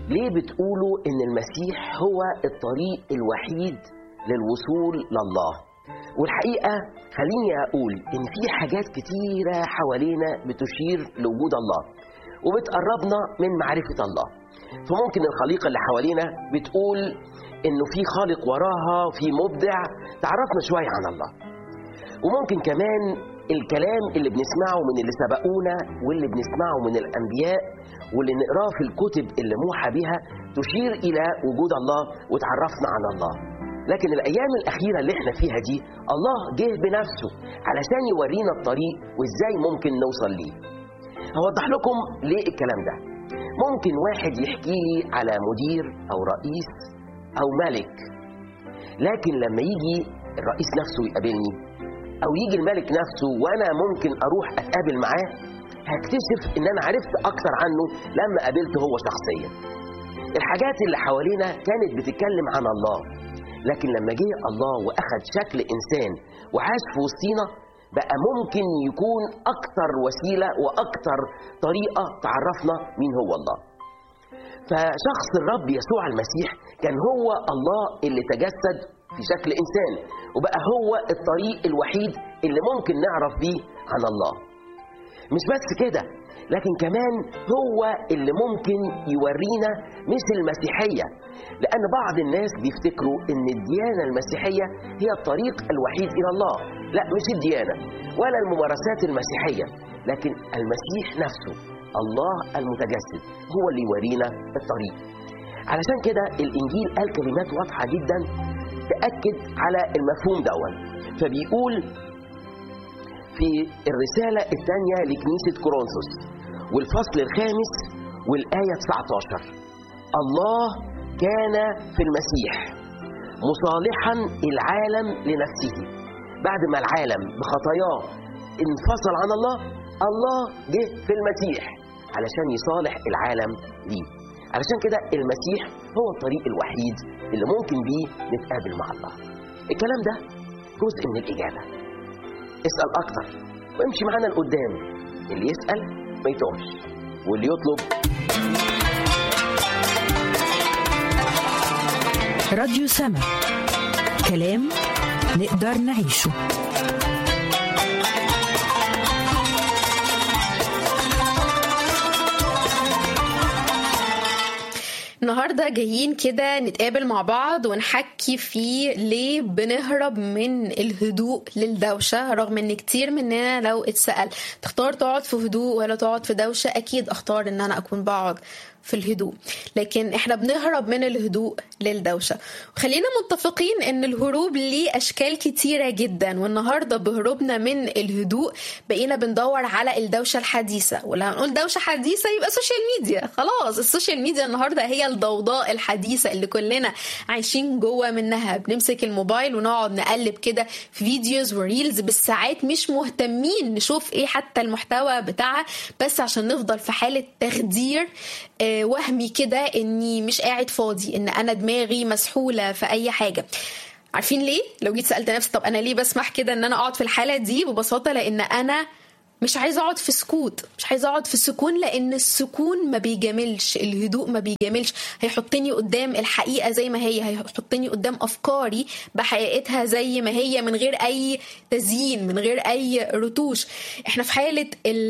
ليه بتقولوا ان المسيح هو الطريق الوحيد للوصول لله والحقيقه خليني اقول ان في حاجات كتيره حوالينا بتشير لوجود الله وبتقربنا من معرفه الله فممكن الخليقه اللي حوالينا بتقول انه في خالق وراها في مبدع تعرفنا شويه عن الله وممكن كمان الكلام اللي بنسمعه من اللي سبقونا واللي بنسمعه من الانبياء واللي نقراه في الكتب اللي موحى بها تشير الى وجود الله وتعرفنا عن الله لكن الايام الاخيره اللي احنا فيها دي الله جه بنفسه علشان يورينا الطريق وازاي ممكن نوصل ليه هوضح لكم ليه الكلام ده ممكن واحد يحكي لي على مدير او رئيس او ملك لكن لما يجي الرئيس نفسه يقابلني او يجي الملك نفسه وانا ممكن اروح اتقابل معاه هكتشف ان انا عرفت اكتر عنه لما قابلته هو شخصيا الحاجات اللي حوالينا كانت بتتكلم عن الله لكن لما جه الله واخد شكل انسان وعاش في وسطينا بقى ممكن يكون اكتر وسيله واكتر طريقه تعرفنا مين هو الله فشخص الرب يسوع المسيح كان هو الله اللي تجسد في شكل انسان وبقى هو الطريق الوحيد اللي ممكن نعرف بيه عن الله مش بس كده لكن كمان هو اللي ممكن يورينا مش المسيحيه لان بعض الناس بيفتكروا ان الديانه المسيحيه هي الطريق الوحيد الى الله لا مش الديانه ولا الممارسات المسيحيه لكن المسيح نفسه الله المتجسد هو اللي يورينا الطريق علشان كده الانجيل قال كلمات واضحه جدا تاكد على المفهوم دون فبيقول في الرساله الثانيه لكنيسه كورنثوس والفصل الخامس والايه 19 الله كان في المسيح مصالحا العالم لنفسه بعد ما العالم بخطاياه انفصل عن الله الله جه في المسيح علشان يصالح العالم ليه علشان كده المسيح هو الطريق الوحيد اللي ممكن بيه نتقابل مع الله الكلام ده جزء من الإجابة اسأل أكتر وامشي معانا لقدام اللي يسأل ما يتوهش واللي يطلب راديو سما كلام نقدر نعيشه النهارده جايين كده نتقابل مع بعض ونحكي في ليه بنهرب من الهدوء للدوشه رغم ان كتير مننا لو اتسال تختار تقعد في هدوء ولا تقعد في دوشه اكيد اختار ان انا اكون بقعد في الهدوء لكن احنا بنهرب من الهدوء للدوشه وخلينا متفقين ان الهروب ليه اشكال كتيره جدا والنهارده بهروبنا من الهدوء بقينا بندور على الدوشه الحديثه ولو هنقول دوشه حديثه يبقى سوشيال ميديا خلاص السوشيال ميديا النهارده هي الضوضاء الحديثه اللي كلنا عايشين جوه منها بنمسك الموبايل ونقعد نقلب كده في فيديوز وريلز بالساعات مش مهتمين نشوف ايه حتى المحتوى بتاعها بس عشان نفضل في حاله تخدير وهمي كده اني مش قاعد فاضي ان انا دماغي مسحوله في اي حاجه عارفين ليه لو جيت سالت نفسي طب انا ليه بسمح كده ان انا اقعد في الحاله دي ببساطه لان انا مش عايزه اقعد في سكوت مش عايزه اقعد في سكون لان السكون ما بيجاملش الهدوء ما بيجاملش هيحطني قدام الحقيقه زي ما هي هيحطني قدام افكاري بحقيقتها زي ما هي من غير اي تزيين من غير اي رتوش احنا في حاله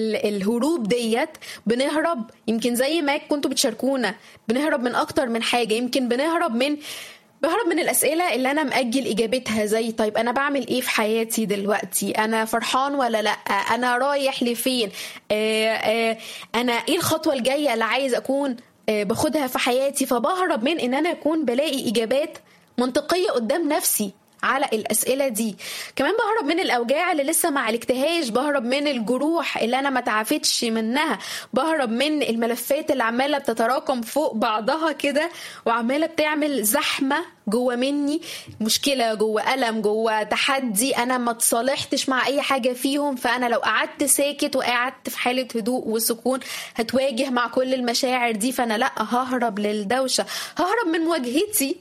الهروب ديت بنهرب يمكن زي ما كنتوا بتشاركونا بنهرب من اكتر من حاجه يمكن بنهرب من بهرب من الأسئلة اللي أنا مأجل إجابتها زي طيب أنا بعمل إيه في حياتي دلوقتي أنا فرحان ولا لأ أنا رايح لفين آآ آآ أنا إيه الخطوة الجاية اللي عايز أكون باخدها في حياتي فبهرب من إن أنا أكون بلاقي إجابات منطقية قدام نفسي على الأسئلة دي كمان بهرب من الأوجاع اللي لسه ما عالجتهاش بهرب من الجروح اللي أنا ما تعافتش منها بهرب من الملفات اللي عمالة بتتراكم فوق بعضها كده وعمالة بتعمل زحمة جوه مني مشكله جوه الم جوه تحدي انا ما اتصالحتش مع اي حاجه فيهم فانا لو قعدت ساكت وقعدت في حاله هدوء وسكون هتواجه مع كل المشاعر دي فانا لا ههرب للدوشه ههرب من مواجهتي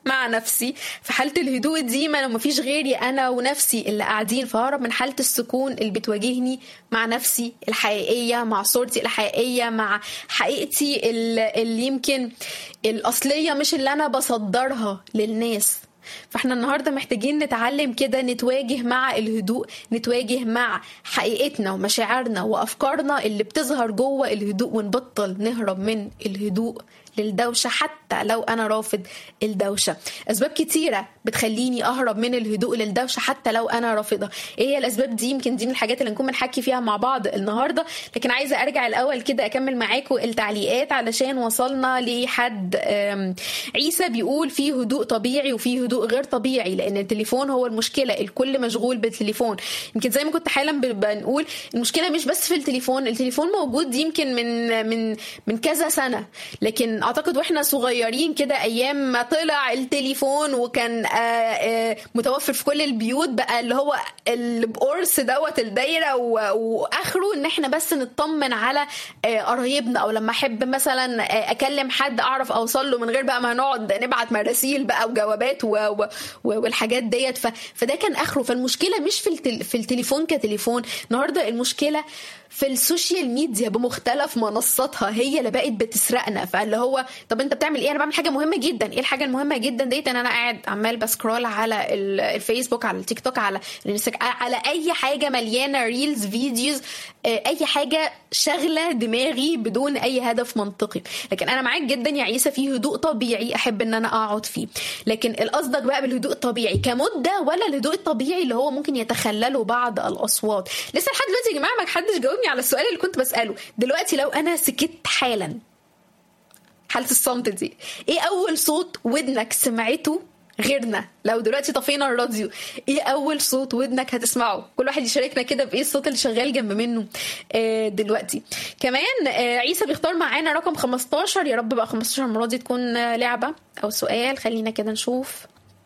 مع نفسي في حالة الهدوء دي ما لو مفيش غيري أنا ونفسي اللي قاعدين فهرب من حالة السكون اللي بتواجهني مع نفسي الحقيقية مع صورتي الحقيقية مع حقيقتي اللي يمكن الأصلية مش اللي أنا بصدرها للناس فاحنا النهارده محتاجين نتعلم كده نتواجه مع الهدوء نتواجه مع حقيقتنا ومشاعرنا وافكارنا اللي بتظهر جوه الهدوء ونبطل نهرب من الهدوء للدوشة حتى لو أنا رافض الدوشة أسباب كتيرة بتخليني أهرب من الهدوء للدوشة حتى لو أنا رافضة إيه هي الأسباب دي يمكن دي من الحاجات اللي نكون بنحكي فيها مع بعض النهاردة لكن عايزة أرجع الأول كده أكمل معاكم التعليقات علشان وصلنا لحد عيسى بيقول في هدوء طبيعي وفي هدوء غير طبيعي لأن التليفون هو المشكلة الكل مشغول بالتليفون يمكن زي ما كنت حالا بنقول المشكلة مش بس في التليفون التليفون موجود يمكن من من من كذا سنة لكن اعتقد واحنا صغيرين كده ايام ما طلع التليفون وكان آآ آآ متوفر في كل البيوت بقى اللي هو القرص دوت الدايره واخره ان احنا بس نطمن على قرايبنا او لما احب مثلا اكلم حد اعرف اوصل له من غير بقى ما نقعد نبعت مراسيل بقى وجوابات والحاجات ديت فده كان اخره فالمشكله مش في في التليفون كتليفون النهارده المشكله في السوشيال ميديا بمختلف منصاتها هي اللي بقت بتسرقنا فاللي هو طب انت بتعمل ايه انا بعمل حاجه مهمه جدا ايه الحاجه المهمه جدا ديت ان انا قاعد عمال بسكرول على الفيسبوك على التيك توك على على اي حاجه مليانه ريلز فيديوز اي حاجه شغله دماغي بدون اي هدف منطقي لكن انا معاك جدا يا عيسى في هدوء طبيعي احب ان انا اقعد فيه لكن القصدك بقى بالهدوء الطبيعي كمده ولا الهدوء الطبيعي اللي هو ممكن يتخلله بعض الاصوات لسه لحد دلوقتي يا جماعه ما حدش جاوبني على السؤال اللي كنت بساله دلوقتي لو انا سكت حالا حاله الصمت دي ايه اول صوت ودنك سمعته غيرنا لو دلوقتي طفينا الراديو ايه اول صوت ودنك هتسمعه كل واحد يشاركنا كده بايه الصوت اللي شغال جنب منه آه دلوقتي كمان آه عيسى بيختار معانا رقم 15 يا رب بقى 15 المره دي تكون آه لعبه او سؤال خلينا كده نشوف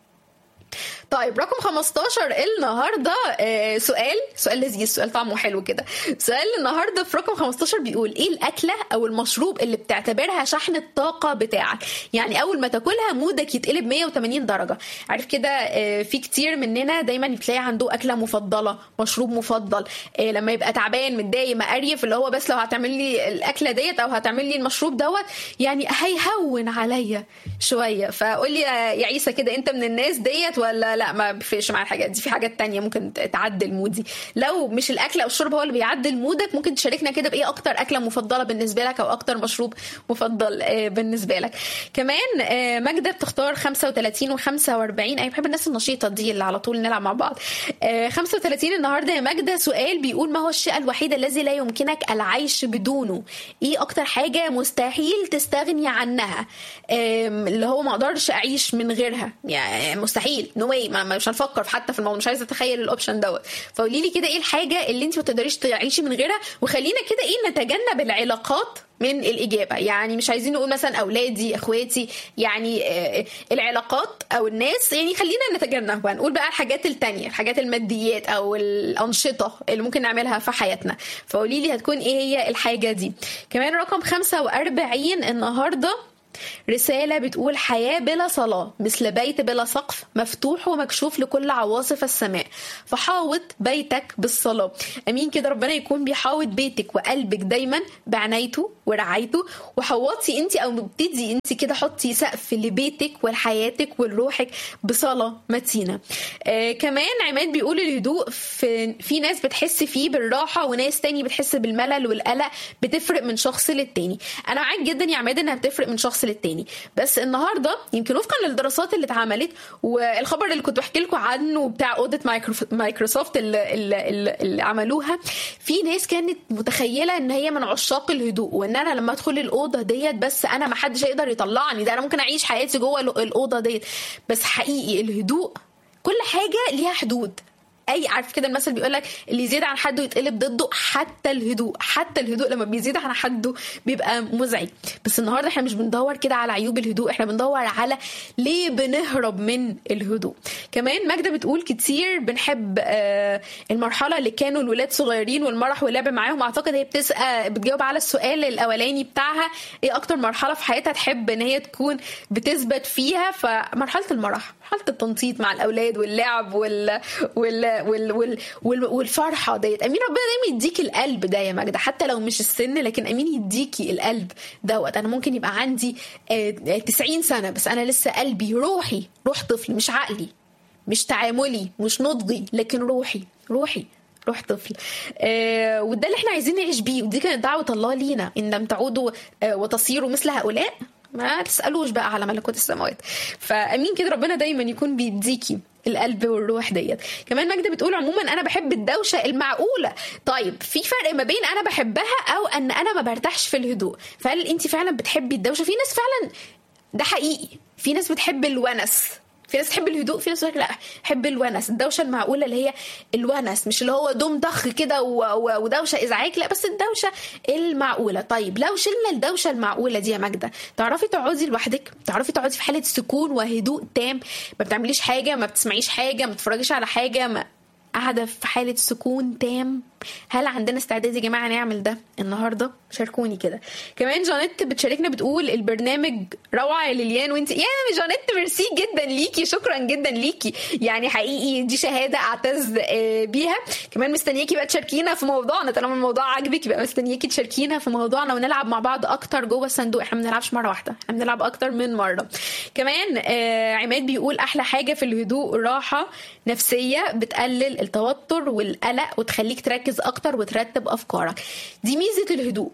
طيب رقم 15 النهارده آه سؤال سؤال لذيذ سؤال طعمه حلو كده سؤال النهارده في رقم 15 بيقول ايه الاكله او المشروب اللي بتعتبرها شحن الطاقه بتاعك يعني اول ما تاكلها مودك يتقلب 180 درجه عارف كده آه في كتير مننا دايما بتلاقي عنده اكله مفضله مشروب مفضل آه لما يبقى تعبان متضايق مقريف اللي هو بس لو هتعمل لي الاكله ديت او هتعمل لي المشروب دوت يعني هيهون عليا شويه فقول لي يا عيسى كده انت من الناس ديت ولا لا ما بيفرقش مع الحاجات دي في حاجات تانية ممكن تعدل مودي لو مش الاكل او الشرب هو اللي بيعدل مودك ممكن تشاركنا كده بايه اكتر اكله مفضله بالنسبه لك او اكتر مشروب مفضل بالنسبه لك كمان ماجده بتختار 35 و45 انا بحب الناس النشيطه دي اللي على طول نلعب مع بعض 35 النهارده يا ماجده سؤال بيقول ما هو الشيء الوحيد الذي لا يمكنك العيش بدونه ايه اكتر حاجه مستحيل تستغني عنها اللي هو ما اقدرش اعيش من غيرها يعني مستحيل نو واي مش هنفكر حتى في الموضوع مش عايزه اتخيل الاوبشن دوت فقولي لي كده ايه الحاجه اللي انت ما تقدريش تعيشي من غيرها وخلينا كده ايه نتجنب العلاقات من الإجابة يعني مش عايزين نقول مثلا أولادي أخواتي يعني العلاقات أو الناس يعني خلينا نتجنب هنقول بقى الحاجات التانية الحاجات الماديات أو الأنشطة اللي ممكن نعملها في حياتنا فقولي لي هتكون إيه هي الحاجة دي كمان رقم 45 النهارده رسالة بتقول حياة بلا صلاة مثل بيت بلا سقف مفتوح ومكشوف لكل عواصف السماء فحاوط بيتك بالصلاة أمين كده ربنا يكون بيحاوط بيتك وقلبك دايما بعنايته ورعايته وحوطي انت او ابتدي انت كده حطي سقف لبيتك ولحياتك ولروحك بصلاة متينة آه كمان عماد بيقول الهدوء في, في ناس بتحس فيه بالراحة وناس تاني بتحس بالملل والقلق بتفرق من شخص للتاني انا معاك جدا يا عماد انها بتفرق من شخص للتاني بس النهارده يمكن وفقا للدراسات اللي اتعملت والخبر اللي كنت بحكي لكم عنه بتاع اوديت مايكروسوفت اللي, اللي, اللي عملوها في ناس كانت متخيله ان هي من عشاق الهدوء وان انا لما ادخل الاوضه ديت بس انا ما حدش هيقدر يطلعني ده انا ممكن اعيش حياتي جوه الاوضه ديت بس حقيقي الهدوء كل حاجه ليها حدود اي عارف كده المثل بيقول لك اللي يزيد عن حده يتقلب ضده حتى الهدوء حتى الهدوء لما بيزيد عن حده بيبقى مزعج بس النهارده احنا مش بندور كده على عيوب الهدوء احنا بندور على ليه بنهرب من الهدوء كمان ماجده بتقول كتير بنحب آه المرحله اللي كانوا الولاد صغيرين والمرح واللعب معاهم اعتقد هي بتسال بتجاوب على السؤال الاولاني بتاعها ايه اكتر مرحله في حياتها تحب ان هي تكون بتثبت فيها فمرحله المرح مرحله التنطيط مع الاولاد واللعب وال وال وال, وال... وال... والفرحه ديت امين ربنا دايما يديكي القلب ده يا ماجده حتى لو مش السن لكن امين يديكي القلب دوت انا ممكن يبقى عندي 90 سنه بس انا لسه قلبي روحي روح طفل مش عقلي مش تعاملي مش نضجي لكن روحي روحي روح طفل آه وده اللي احنا عايزين نعيش بيه ودي كانت دعوه الله لينا ان لم تعودوا آه وتصيروا مثل هؤلاء ما تسالوش بقى على ملكوت السماوات فامين كده ربنا دايما يكون بيديكي القلب والروح ديت كمان ماجده بتقول عموما انا بحب الدوشه المعقوله طيب في فرق ما بين انا بحبها او ان انا ما برتاحش في الهدوء فهل انت فعلا بتحبي الدوشه في ناس فعلا ده حقيقي في ناس بتحب الونس في ناس تحب الهدوء في ناس لا حب الونس الدوشه المعقوله اللي هي الونس مش اللي هو دوم ضخ كده ودوشه ازعاج لا بس الدوشه المعقوله طيب لو شلنا الدوشه المعقوله دي يا ماجده تعرفي تقعدي لوحدك تعرفي تقعدي في حاله سكون وهدوء تام ما بتعمليش حاجه ما بتسمعيش حاجه ما بتتفرجيش على حاجه ما قاعده في حاله سكون تام هل عندنا استعداد يا جماعه نعمل ده النهارده شاركوني كده كمان جانيت بتشاركنا بتقول البرنامج روعه يا ليليان وانت يا جانيت ميرسي جدا ليكي شكرا جدا ليكي يعني حقيقي دي شهاده اعتز بيها كمان مستنياكي بقى تشاركينا في موضوعنا طالما الموضوع عاجبك يبقى مستنياكي تشاركينا في موضوعنا ونلعب مع بعض اكتر جوه الصندوق احنا ما بنلعبش مره واحده احنا بنلعب اكتر من مره كمان عماد بيقول احلى حاجه في الهدوء راحه نفسيه بتقلل التوتر والقلق وتخليك تركز تركز اكتر وترتب افكارك دي ميزه الهدوء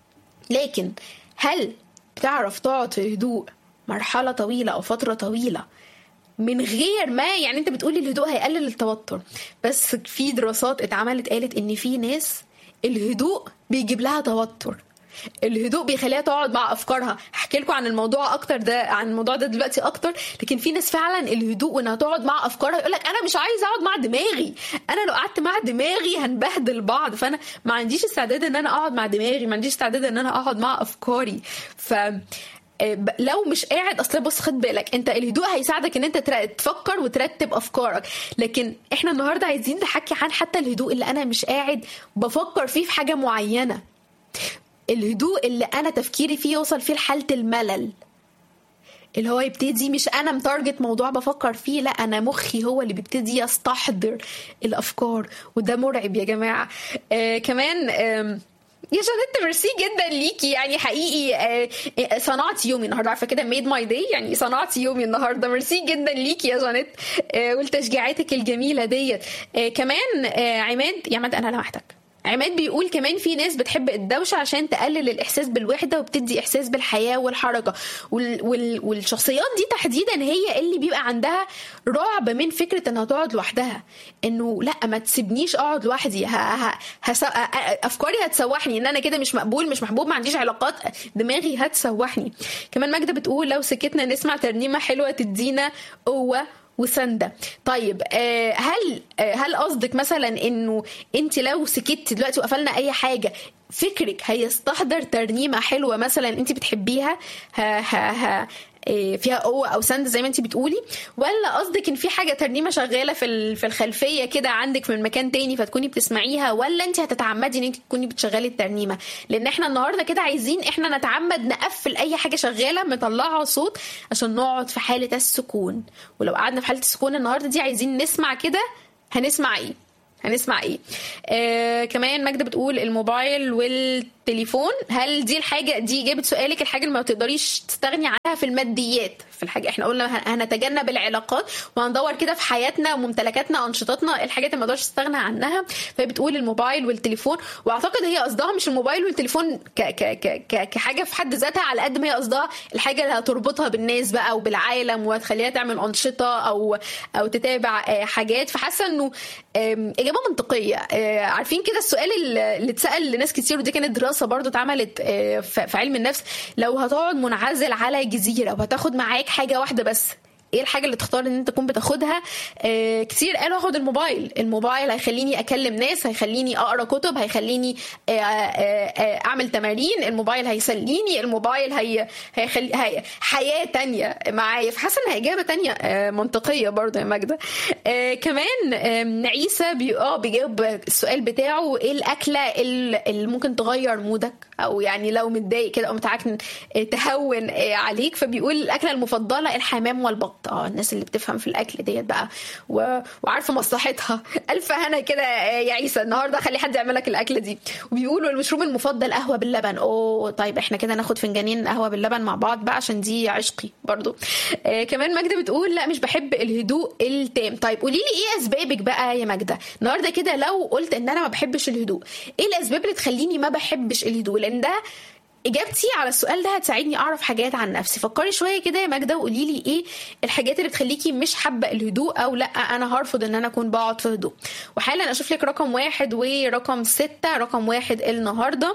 لكن هل بتعرف تقعد في الهدوء مرحله طويله او فتره طويله من غير ما يعني انت بتقولي الهدوء هيقلل التوتر بس في دراسات اتعملت قالت ان في ناس الهدوء بيجيب لها توتر الهدوء بيخليها تقعد مع افكارها هحكي لكم عن الموضوع اكتر ده عن الموضوع ده دلوقتي اكتر لكن في ناس فعلا الهدوء وانها تقعد مع افكارها يقول لك انا مش عايز اقعد مع دماغي انا لو قعدت مع دماغي هنبهدل بعض فانا ما عنديش استعداد ان انا اقعد مع دماغي ما عنديش استعداد ان انا اقعد مع افكاري ف لو مش قاعد اصل بص خد بالك انت الهدوء هيساعدك ان انت تفكر وترتب افكارك لكن احنا النهارده عايزين نحكي عن حتى الهدوء اللي انا مش قاعد بفكر فيه في حاجه معينه الهدوء اللي انا تفكيري فيه يوصل فيه لحاله الملل اللي هو يبتدي مش انا متارجت موضوع بفكر فيه لا انا مخي هو اللي بيبتدي يستحضر الافكار وده مرعب يا جماعه آه كمان آه يا جانيت ميرسي جدا ليكي يعني حقيقي آه صنعتي يومي النهارده عارفه كده ميد ماي داي يعني صنعتي يومي النهارده ميرسي جدا ليكي يا جانيت آه والتشجيعاتك الجميله ديت آه كمان عماد يا عماد انا لوحدك عماد بيقول كمان في ناس بتحب الدوشة عشان تقلل الإحساس بالوحدة وبتدي إحساس بالحياة والحركة وال وال والشخصيات دي تحديدا هي اللي بيبقى عندها رعب من فكرة إنها تقعد لوحدها إنه لا ما تسيبنيش أقعد لوحدي ه... ه... هس... أفكاري هتسوحني إن أنا كده مش مقبول مش محبوب ما عنديش علاقات دماغي هتسوحني كمان ماجدة بتقول لو سكتنا نسمع ترنيمة حلوة تدينا قوة وسنده طيب هل هل قصدك مثلا انه انت لو سكت دلوقتي وقفلنا اي حاجه فكرك هيستحضر ترنيمه حلوه مثلا انت بتحبيها ها ها ها فيها قوه او سند زي ما انت بتقولي ولا قصدك ان في حاجه ترنيمه شغاله في في الخلفيه كده عندك من مكان تاني فتكوني بتسمعيها ولا انت هتتعمدي ان انت تكوني بتشغلي الترنيمه لان احنا النهارده كده عايزين احنا نتعمد نقفل اي حاجه شغاله مطلعها صوت عشان نقعد في حاله السكون ولو قعدنا في حاله السكون النهارده دي عايزين نسمع كده هنسمع ايه هنسمع ايه آه كمان ماجده بتقول الموبايل والتليفون هل دي الحاجه دي اجابه سؤالك الحاجه اللي ما تقدريش تستغني عنها في الماديات في الحاجه احنا قلنا هنتجنب العلاقات وهندور كده في حياتنا وممتلكاتنا وانشطتنا الحاجات اللي ما نقدرش نستغنى عنها فهي بتقول الموبايل والتليفون واعتقد هي قصدها مش الموبايل والتليفون ك ك ك ك كحاجه في حد ذاتها على قد ما هي قصدها الحاجه اللي هتربطها بالناس بقى وبالعالم وتخليها تعمل انشطه او او تتابع حاجات فحاسه انه اجابه منطقيه عارفين كده السؤال اللي اتسال لناس كتير ودي كانت دراسه برضو اتعملت في علم النفس لو هتقعد منعزل على جزيره وهتاخد معاك حاجه واحده بس ايه الحاجه اللي تختار ان انت تكون بتاخدها آه كتير قالوا اخد الموبايل الموبايل هيخليني اكلم ناس هيخليني اقرا كتب هيخليني آه آه آه اعمل تمارين الموبايل هيسليني الموبايل هي هيخلي هي حياه تانية معايا فحاسه انها اجابه تانية آه منطقيه برضه يا ماجده آه كمان آه نعيسه بي اه بيجاوب السؤال بتاعه ايه الاكله اللي ممكن تغير مودك او يعني لو متضايق كده او متعكن آه تهون آه عليك فبيقول الاكله المفضله الحمام والبط اه الناس اللي بتفهم في الاكل ديت بقى و... وعارفه مصلحتها الف هنا كده يا عيسى النهارده خلي حد يعمل لك الاكله دي وبيقولوا المشروب المفضل قهوه باللبن اوه طيب احنا كده ناخد فنجانين قهوه باللبن مع بعض بقى عشان دي عشقي برضو آه كمان ماجده بتقول لا مش بحب الهدوء التام طيب قولي لي ايه اسبابك بقى يا ماجده النهارده كده لو قلت ان انا ما بحبش الهدوء ايه الاسباب اللي تخليني ما بحبش الهدوء لان ده اجابتي على السؤال ده هتساعدني اعرف حاجات عن نفسي فكري شويه كده يا ماجده وقولي لي ايه الحاجات اللي بتخليكي مش حابه الهدوء او لا انا هرفض ان انا اكون بقعد في هدوء وحالا اشوف لك رقم واحد ورقم ستة رقم واحد النهارده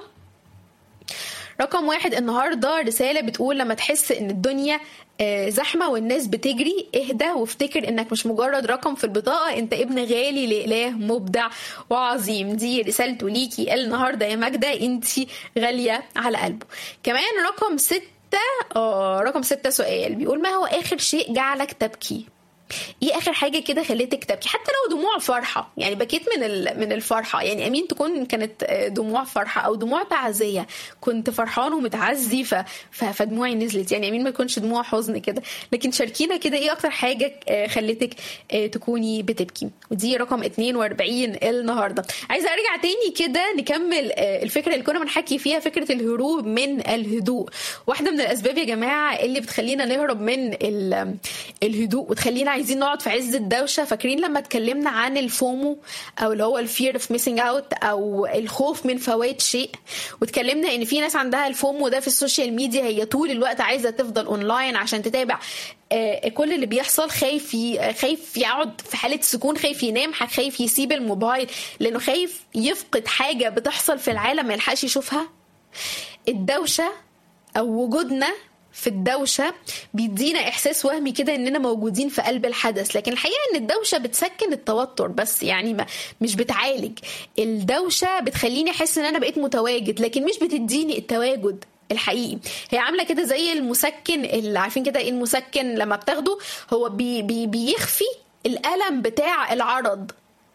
رقم واحد النهارده رساله بتقول لما تحس ان الدنيا زحمة والناس بتجري اهدى وافتكر انك مش مجرد رقم في البطاقة انت ابن غالي لإله مبدع وعظيم دي رسالته ليكي النهاردة يا ماجدة انت غالية على قلبه كمان رقم ستة اه رقم ستة سؤال بيقول ما هو آخر شيء جعلك تبكي ايه اخر حاجه كده خليتك تبكي حتى لو دموع فرحه يعني بكيت من من الفرحه يعني امين تكون كانت دموع فرحه او دموع تعزيه كنت فرحان ومتعزي ف... ف... فدموعي نزلت يعني امين ما يكونش دموع حزن كده لكن شاركينا كده ايه اكتر حاجه خلتك تكوني بتبكي ودي رقم 42 النهارده عايزه ارجع تاني كده نكمل الفكره اللي كنا بنحكي فيها فكره الهروب من الهدوء واحده من الاسباب يا جماعه اللي بتخلينا نهرب من ال... الهدوء وتخلينا عايزين نقعد في عز الدوشه فاكرين لما اتكلمنا عن الفومو او اللي هو الفير اوف ميسنج اوت او الخوف من فوات شيء واتكلمنا ان في ناس عندها الفومو ده في السوشيال ميديا هي طول الوقت عايزه تفضل اونلاين عشان تتابع كل اللي بيحصل خايف خايف يقعد في حاله سكون خايف ينام خايف يسيب الموبايل لانه خايف يفقد حاجه بتحصل في العالم ما يلحقش يشوفها الدوشه او وجودنا في الدوشة بيدينا إحساس وهمي كده إننا موجودين في قلب الحدث لكن الحقيقة إن الدوشة بتسكن التوتر بس يعني ما مش بتعالج الدوشة بتخليني أحس إن أنا بقيت متواجد لكن مش بتديني التواجد الحقيقي هي عامله كده زي المسكن اللي عارفين كده ايه المسكن لما بتاخده هو بي بي بيخفي الالم بتاع العرض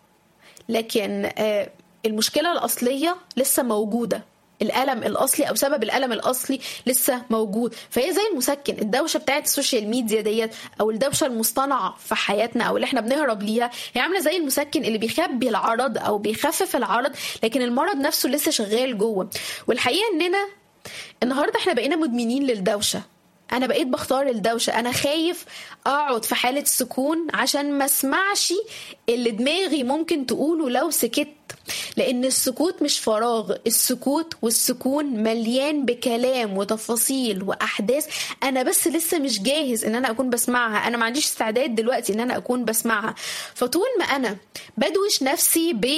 لكن آه المشكله الاصليه لسه موجوده الالم الاصلي او سبب الالم الاصلي لسه موجود فهي زي المسكن الدوشه بتاعت السوشيال ميديا ديت او الدوشه المصطنعه في حياتنا او اللي احنا بنهرب ليها هي عامله زي المسكن اللي بيخبي العرض او بيخفف العرض لكن المرض نفسه لسه شغال جوه والحقيقه اننا النهارده احنا بقينا مدمنين للدوشه انا بقيت بختار الدوشه انا خايف اقعد في حاله سكون عشان ما اسمعش اللي دماغي ممكن تقوله لو سكت لان السكوت مش فراغ السكوت والسكون مليان بكلام وتفاصيل واحداث انا بس لسه مش جاهز ان انا اكون بسمعها انا ما عنديش استعداد دلوقتي ان انا اكون بسمعها فطول ما انا بدوش نفسي ب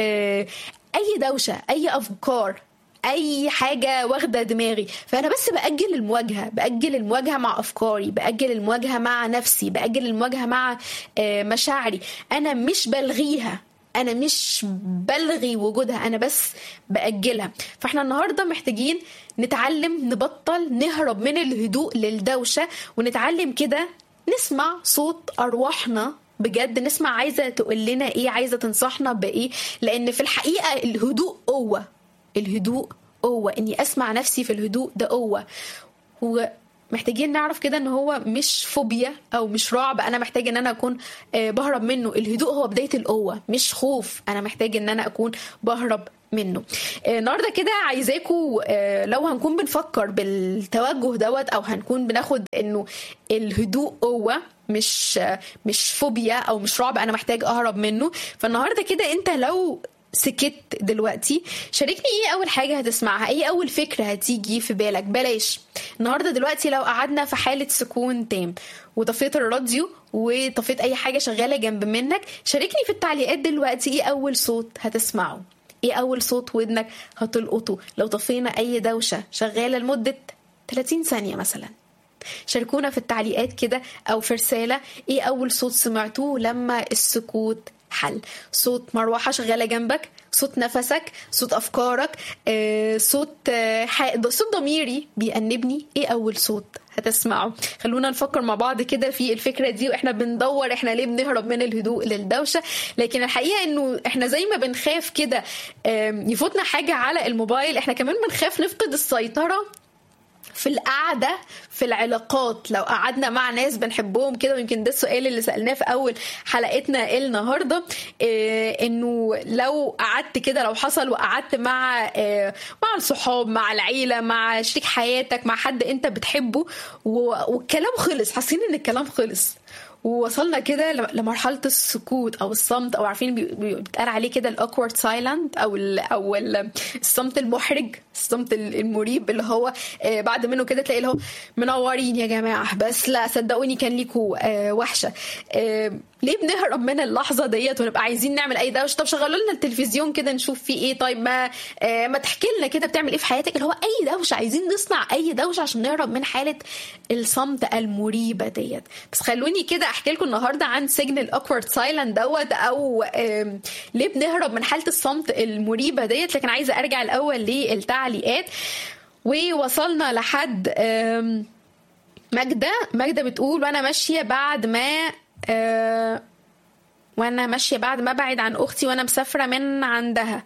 اي دوشه اي افكار اي حاجه واخده دماغي فانا بس باجل المواجهه باجل المواجهه مع افكاري باجل المواجهه مع نفسي باجل المواجهه مع مشاعري انا مش بلغيها انا مش بلغي وجودها انا بس باجلها فاحنا النهارده محتاجين نتعلم نبطل نهرب من الهدوء للدوشه ونتعلم كده نسمع صوت ارواحنا بجد نسمع عايزه تقول لنا ايه عايزه تنصحنا بايه لان في الحقيقه الهدوء قوه الهدوء قوة إني أسمع نفسي في الهدوء ده قوة ومحتاجين نعرف كده إن هو مش فوبيا أو مش رعب أنا محتاج إن أنا أكون بهرب منه الهدوء هو بداية القوة مش خوف أنا محتاج إن أنا أكون بهرب منه النهارده كده عايزاكم لو هنكون بنفكر بالتوجه دوت او هنكون بناخد انه الهدوء قوه مش مش فوبيا او مش رعب انا محتاج اهرب منه فالنهارده كده انت لو سكت دلوقتي شاركني ايه اول حاجه هتسمعها ايه اول فكره هتيجي في بالك بلاش النهارده دلوقتي لو قعدنا في حاله سكون تام وطفيت الراديو وطفيت اي حاجه شغاله جنب منك شاركني في التعليقات دلوقتي ايه اول صوت هتسمعه ايه اول صوت ودنك هتلقطه لو طفينا اي دوشه شغاله لمده 30 ثانيه مثلا شاركونا في التعليقات كده او في رساله ايه اول صوت سمعتوه لما السكوت حل صوت مروحه شغاله جنبك صوت نفسك صوت افكارك آه، صوت آه، ح- صوت ضميري بيأنبني ايه اول صوت هتسمعه خلونا نفكر مع بعض كده في الفكره دي واحنا بندور احنا ليه بنهرب من الهدوء للدوشه لكن الحقيقه انه احنا زي ما بنخاف كده آم، يفوتنا حاجه على الموبايل احنا كمان بنخاف نفقد السيطره في القعدة في العلاقات لو قعدنا مع ناس بنحبهم كده ويمكن ده السؤال اللي سألناه في أول حلقتنا النهاردة إيه إنه لو قعدت كده لو حصل وقعدت مع إيه مع الصحاب مع العيلة مع شريك حياتك مع حد أنت بتحبه و- والكلام خلص حاسين إن الكلام خلص ووصلنا كده ل- لمرحله السكوت او الصمت او عارفين بي- بي- بيتقال عليه كده الاوكورد سايلنت او ال او ال الصمت المحرج الصمت ال- المريب اللي هو آه، بعد منه كده تلاقي اللي هو منورين يا جماعه بس لا صدقوني كان ليكوا آه، وحشه آه، ليه بنهرب من اللحظه ديت ونبقى عايزين نعمل اي دوشه طب شغلوا لنا التلفزيون كده نشوف فيه ايه طيب ما آه، ما تحكي لنا كده بتعمل ايه في حياتك اللي هو اي دوشه عايزين نصنع اي دوشه عشان نهرب من حاله الصمت المريبه ديت بس خلوني كده احكي لكم النهارده عن سجن الاوكورد سايلنت دوت او آم، ليه بنهرب من حاله الصمت المريبه ديت لكن عايزه ارجع الاول للتعليقات ووصلنا لحد آم، ماجدة ماجدة بتقول وانا ماشية بعد ما آه وانا ماشية بعد ما ابعد عن اختي وانا مسافرة من عندها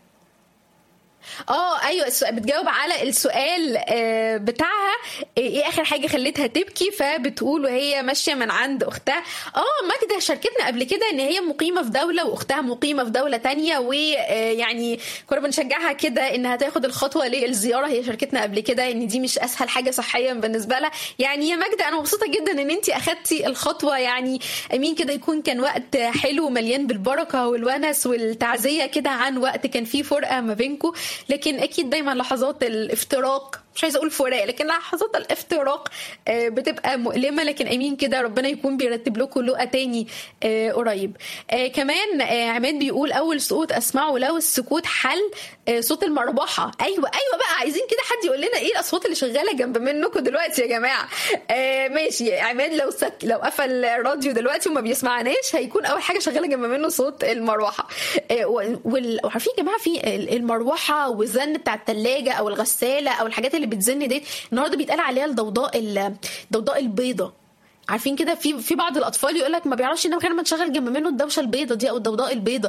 اه ايوه السؤال بتجاوب على السؤال آه، بتاعها ايه اخر حاجه خلتها تبكي فبتقول وهي ماشيه من عند اختها اه ماجده شاركتنا قبل كده ان هي مقيمه في دوله واختها مقيمه في دوله تانية ويعني كنا بنشجعها كده انها تاخد الخطوه للزياره هي شاركتنا قبل كده ان دي مش اسهل حاجه صحيا بالنسبه لها يعني يا ماجده انا مبسوطه جدا ان انت اخدتي الخطوه يعني امين كده يكون كان وقت حلو مليان بالبركه والونس والتعزيه كده عن وقت كان فيه فرقه ما بينكم لكن اكيد دايما لحظات الافتراق مش عايزه اقول فراق لكن لحظات الافتراق آه، بتبقى مؤلمه لكن امين كده ربنا يكون بيرتب لكم لقى تاني آه، قريب آه، كمان آه، عماد بيقول اول صوت اسمعه لو السكوت حل آه، صوت المربحه ايوه ايوه بقى عايزين كده حد يقول لنا ايه الاصوات اللي شغاله جنب منكم دلوقتي يا جماعه آه، ماشي عماد لو سك لو قفل الراديو دلوقتي وما بيسمعناش هيكون اول حاجه شغاله جنب منه صوت المروحه آه، و- وال- وعارفين يا جماعه في ال- المروحه والزن بتاع الثلاجه او الغساله او الحاجات اللي بتزن ديت النهارده بيتقال عليها الضوضاء ال- الضوضاء البيضاء عارفين كده في في بعض الاطفال يقول لك ما بيعرفش ينام غير ما تشغل جنب منه الدوشه البيضه دي او الضوضاء البيضه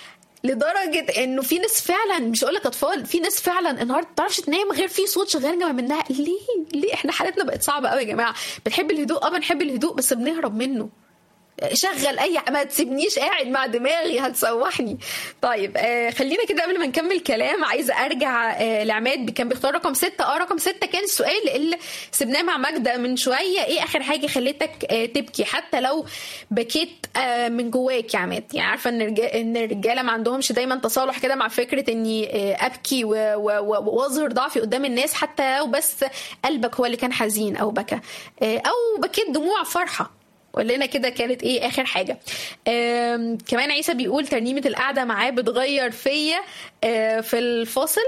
لدرجه انه في ناس فعلا مش هقول لك اطفال في ناس فعلا النهارده ما بتعرفش تنام غير في صوت شغال جنب منها ليه ليه احنا حالتنا بقت صعبه قوي يا جماعه بنحب الهدوء اه بنحب الهدوء بس بنهرب منه شغل اي ما تسيبنيش قاعد مع دماغي هتسوحني طيب آه خلينا كده قبل ما نكمل كلام عايزه ارجع آه لعماد كان بيختار رقم ستة اه رقم ستة كان السؤال اللي سبناه مع ماجدة من شويه ايه اخر حاجه خلتك آه تبكي حتى لو بكيت آه من جواك يا عماد يعني عارفه ان الرجال ان الرجاله ما عندهمش دايما تصالح كده مع فكره اني آه ابكي و- و- و- واظهر ضعفي قدام الناس حتى لو بس قلبك هو اللي كان حزين او بكى آه او بكيت دموع فرحه قول لنا كده كانت ايه اخر حاجه آم، كمان عيسى بيقول ترنيمه القعده معاه بتغير فيا آه، في الفاصل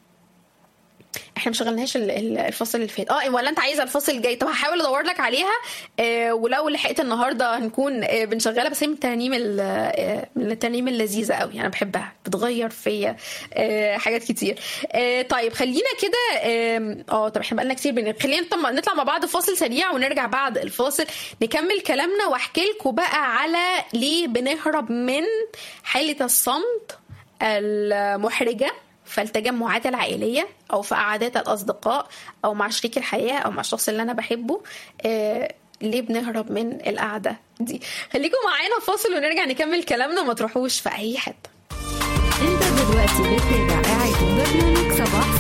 احنا ما شغلناش ال- ال- الفصل اللي فات اه ولا انت عايزه الفصل الجاي طب هحاول ادور لك عليها آه ولو لحقت النهارده هنكون آه بنشغلها بس هي من الترانيم ال- آه من الترانيم اللذيذه قوي انا بحبها بتغير فيا آه حاجات كتير آه طيب خلينا كده آم، اه طب احنا بقالنا كتير بن... خلينا نطلع, نطلع مع بعض فاصل سريع ونرجع بعد الفاصل نكمل كلامنا واحكي لكم بقى على ليه بنهرب من حاله الصمت المحرجه في التجمعات العائلية أو في قعدات الأصدقاء أو مع شريك الحياة أو مع الشخص اللي أنا بحبه آه ليه بنهرب من القعدة دي خليكم معانا فاصل ونرجع نكمل كلامنا ما تروحوش في أي حتة انت دلوقتي بتتابع قاعد برنامج صباح